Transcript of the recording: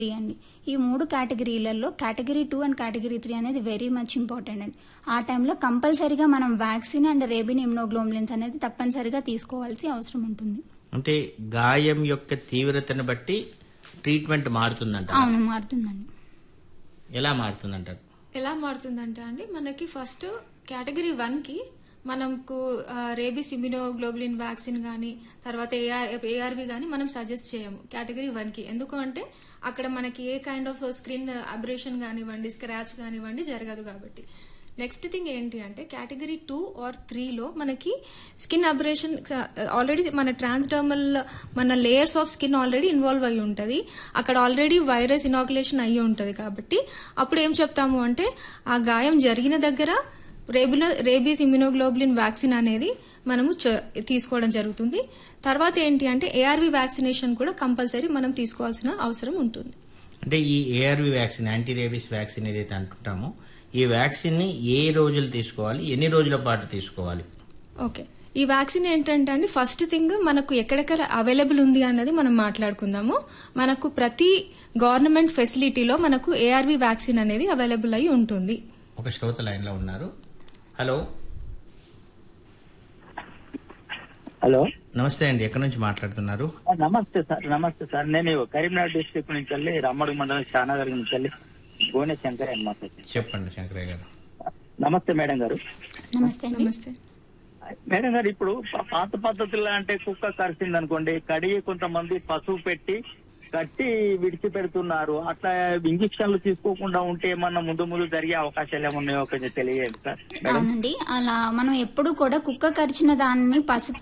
అండి ఈ మూడు కేటగిరీలలో category two and category three అనేది వెరీ మచ్ ఇంపార్టెంట్ అండి ఆ టైంలో కంపల్సరీగా మనం వ్యాక్సిన్ అండ్ రేబిన్ ఇమ్నోగ్లోమ్లిన్స్ అనేది తప్పనిసరిగా తీసుకోవాల్సి అవసరం ఉంటుంది అంటే గాయం యొక్క తీవ్రతను బట్టి ట్రీట్మెంట్ మారుతుందంట అవును మారుతుందండి ఎలా మారుతుందంటారు ఎలా మారుతుందంటే అండి మనకి ఫస్ట్ కేటగిరీ వన్కి మనకు రేబీస్ ఇమ్యునోగ్లోబులిన్ వ్యాక్సిన్ కానీ తర్వాత ఏఆర్ ఏఆర్వి కానీ మనం సజెస్ట్ చేయము కేటగిరీ వన్కి ఎందుకు అంటే అక్కడ మనకి a kind of skin abrasion కానివ్వండి స్క్రాచ్ కానివ్వండి జరగదు కాబట్టి నెక్స్ట్ థింగ్ ఏంటి అంటే కేటగిరీ టూ ఆర్ త్రీలో మనకి స్కిన్ అబ్రేషన్ ఆల్రెడీ మన ట్రాన్స్డర్మల్ మన layers of skin already involve అయి ఉంటుంది అక్కడ ఆల్రెడీ వైరస్ ఇనాకులేషన్ అయ్యి ఉంటుంది కాబట్టి అప్పుడు ఏం చెప్తాము అంటే ఆ గాయం జరిగిన దగ్గర రేబిలో రేబీస్ ఇమ్యునోగ్లోబులిన్ వ్యాక్సిన్ అనేది మనము చ- తీసుకోవడం జరుగుతుంది తర్వాత ఏంటి అంటే ఏఆర్వి వ్యాక్సినేషన్ కూడా కంపల్సరీ మనం తీసుకోవాల్సిన అవసరం ఉంటుంది అంటే ఈ ARV vaccine anti rabies vaccine ఏదైతే అంటుంటామో ఈ వ్యాక్సిన్ ని ఏ రోజులు తీసుకోవాలి ఎన్ని రోజుల పాటు తీసుకోవాలి ఓకే ఈ వ్యాక్సిన్ ఏంటంటే అండి ఫస్ట్ థింగ్ మనకు ఎక్కడెక్కడ అవైలబుల్ ఉంది అన్నది మనం మాట్లాడుకుందాము మనకు ప్రతి గవర్నమెంట్ ఫెసిలిటీలో మనకు ఏఆర్వి వ్యాక్సిన్ అనేది అవైలబుల్ అయి ఉంటుంది ఒక శ్రోత లైన్ లో ఉన్నారు హలో హలో నమస్తే అండి ఎక్కడి నుంచి మాట్లాడుతున్నారు ఆ, నమస్తే సార్ నమస్తే సార్ నేను కరీంనగర్ డిస్ట్రిక్ట్ నుంచి వెళ్ళి రమ్మడి మండలం శానగర్ నుంచి వెళ్ళి గోనె శంకర్ అని మాట్లాడుతున్నాను చెప్పండి శంకరయ్య గారు నమస్తే మేడం గారు నమస్తే అండి నమస్తే మేడం గారు ఇప్పుడు ప- పాత పద్ధతుల్లో అంటే కుక్క కరిచింది అనుకోండి కడిగి కొంతమంది పసుపు పెట్టి కట్టి విడిచిపెడుతున్నారు అట్లా ఇంజక్షన్లు తీసుకోకుండా ఉంటే ఏమన్నా ముందు ముందు జరిగే అవకాశాలు ఏమున్నాయో కొంచెం తెలియదు సార్ మేడం అవునండి అలా మనం ఎప్పుడు కూడా కుక్క కరిచిన దాన్ని పసుపు